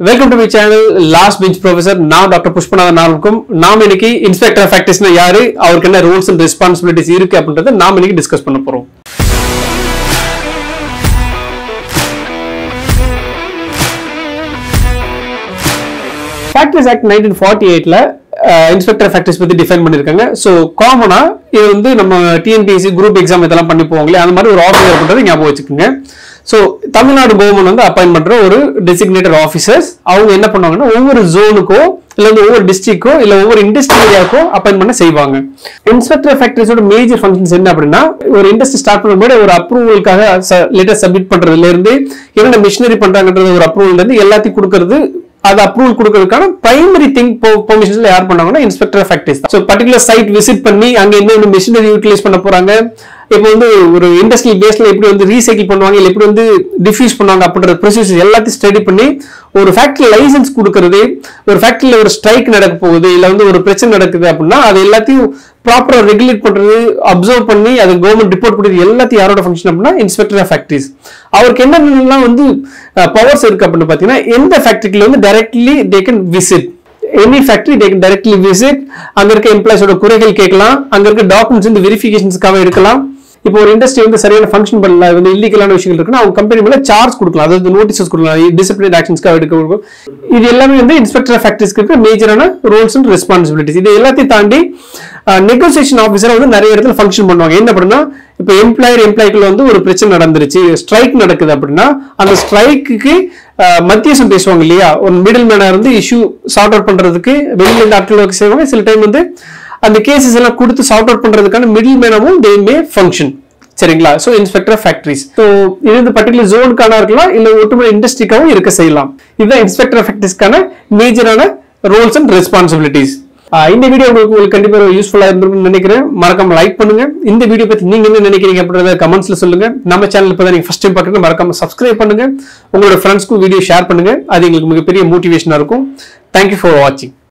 welcome to my channel last bench professor நான் doctor Pushpanathan நாளுக்கும் நாம் இன்னைக்கு இன்ஸ்பெக்டர் ஃபேக்டர்ஸ்னா யாரு அவருக்கு என்ன ரூல்ஸ் அண்ட் ரெஸ்பான்சிபிலிட்டிஸ் இருக்கு அப்படின்றத நாம் இன்னைக்கு டிஸ்கஸ் பண்ண போறோம் ஃபேக்டரிஸ் ஆக்ட் நைன்டீன் ஃபார்ட்டி எயிட்ல இன்ஸ்பெக்டர் ஃபேக்டரிஸ் பத்தி டிஃபைன் பண்ணிருக்காங்க ஸோ காமனா இது வந்து நம்ம டிஎன்பிஎஸ்சி குரூப் எக்ஸாம் இதெல்லாம் பண்ணி போவாங்களே அந்த மாதிரி ஒரு ஆஃபீஸர் பண்றது ஞாபகம் வச்சுக்கோங்க ஸோ தமிழ்நாடு கவர்மெண்ட் வந்து அப்பாயின் பண்ற ஒரு டெசிக்னேட்டட் ஆஃபீஸர்ஸ் அவங்க என்ன பண்ணுவாங்கன்னா ஒவ்வொரு ஜோனுக்கோ இல்ல வந்து ஒவ்வொரு டிஸ்ட்ரிக்கோ இல்ல ஒவ்வொரு இண்டஸ்ட்ரி ஏரியாக்கோ அப்பாயின் பண்ண செய்வாங்க இன்ஸ்பெக்டர் ஃபேக்டரிஸோட மேஜர் ஃபங்க்ஷன்ஸ் என்ன அப்படின்னா ஒரு இண்டஸ்ட்ரி ஸ்டார்ட் பண்ணும்போது ஒரு அப்ரூவலுக்காக லெட்டர் சப்மிட் பண்றதுல இருந்து என்னென்ன மிஷினரி பண்றாங்கன்றது ஒரு அப்ரூவல் இருந்து எல்லாத்தையும் கொடுக்கறது அது அப்ரூவல் கொடுக்கறதுக்கான பிரைமரி திங் பெர்மிஷன்ஸ்ல யார் பண்ணாங்கன்னா inspector factories so particular site visit பண்ணி அங்க என்ன மிஷினரி யூட்டிலைஸ் பண்ண போறாங்க இப்போ வந்து ஒரு இண்டஸ்ட்ரியல் பேஸ்ல எப்படி வந்து ரீசைக்கிள் பண்ணுவாங்க இல்லை எப்படி வந்து டிஃப்யூஸ் பண்ணுவாங்க அப்படின்ற ப்ரொசீஜர் எல்லாத்தையும் ஸ்டடி பண்ணி ஒரு ஃபேக்டரி லைசன்ஸ் கொடுக்கறது ஒரு ஃபேக்டரியில ஒரு ஸ்ட்ரைக் நடக்க போகுது இல்லை வந்து ஒரு பிரச்சனை நடக்குது அப்படின்னா அது எல்லாத்தையும் ப்ராப்பரா ரெகுலேட் பண்றது அப்சர்வ் பண்ணி அது கவர்மெண்ட் ரிப்போர்ட் பண்ணுறது எல்லாத்தையும் யாரோட ஃபங்க்ஷன் அப்படின்னா இன்ஸ்பெக்டர் ஆஃப் ஃபேக்டரிஸ் அவருக்கு என்னென்னலாம் வந்து பவர்ஸ் இருக்கு அப்படின்னு பார்த்தீங்கன்னா எந்த ஃபேக்டரிக்குள்ள வந்து directly they can visit any factory they can directly visit அங்க இருக்க எம்ப்ளாயிஸோட குறைகள் கேட்கலாம் அங்க இருக்க டாக்குமெண்ட்ஸ் வந்து வெரிஃபிகேஷன்ஸ்க்காக எடுக்கலாம் இப்போ ஒரு இண்டஸ்ட்ரி வந்து சரியான ஃபங்க்ஷன் பண்ணல வந்து இல்லீகலான விஷயங்கள் இருக்குன்னா அவங்க கம்பெனி மேல சார்ஜ் கொடுக்கலாம் அதாவது நோட்டீசஸ் கொடுக்கலாம் டிசிப்ளின் ஆக்ஷன்ஸ்க்காக எடுக்க கொடுக்கும் இது எல்லாமே வந்து இன்ஸ்பெக்டர் ஃபேக்டரிஸ்க்கு இருக்க மேஜரான ரோல்ஸ் அண்ட் ரெஸ்பான்சிபிலிட்டிஸ் இது எல்லாத்தையும் தாண்டி நெகோசியேஷன் ஆஃபீஸர் வந்து நிறைய இடத்துல ஃபங்க்ஷன் பண்ணுவாங்க என்ன அப்படின்னா இப்போ எம்ப்ளாயர் எம்ப்ளாய்க்குள்ள வந்து ஒரு பிரச்சனை நடந்துருச்சு ஸ்ட்ரைக் நடக்குது அப்படின்னா அந்த ஸ்ட்ரைக்கு மத்தியசம் பேசுவாங்க இல்லையா ஒரு மிடில் மேனா இருந்து இஷ்யூ சார்ட் அவுட் பண்றதுக்கு வெளியில இருந்து ஆட்கள் ஒர்க் செய்வாங்க சில டைம் வந்து அந்த கேசஸ் எல்லாம் கொடுத்து சார்ட் அவுட் பண்றதுக்கான மிடில் மேனாவும் தே மே ஃபங்க்ஷன் சரிங்களா ஸோ இன்ஸ்பெக்டர் ஃபேக்டரிஸ் ஸோ இது வந்து பர்டிகுலர் ஜோனுக்கான இருக்கலாம் இல்லை ஒட்டுமொத்த இண்டஸ்ட்ரிக்காகவும் இருக்க செய்யலாம் இதுதான் இன்ஸ்பெக்டர் ஃபேக்டரிஸ்க்கான மேஜரான ரோல்ஸ் அண்ட் ரெஸ்பான்சிபிலிட்டிஸ் இந்த வீடியோ உங்களுக்கு உங்களுக்கு கண்டிப்பாக யூஸ்ஃபுல்லா இருந்திருக்கும்னு நினைக்கிறேன் மறக்காம லைக் பண்ணுங்க இந்த வீடியோ பத்தி நீங்க என்ன நினைக்கிறீங்க அப்படின்றத கமெண்ட்ஸ்ல சொல்லுங்க நம்ம சேனல் இப்போ நீங்க ஃபர்ஸ்ட் டைம் பார்க்குறது மறக்காம சப்ஸ்கிரைப் பண்ணுங்க உங்களோட ஃப்ரெண்ட்ஸ்க்கும் வீடியோ ஷேர் பண்ணுங்க அது எங்களுக்கு மிகப்பெரிய மோட்டிவேஷனா இருக்கும் தேங்க்யூ ஃபார் வாட்சிங்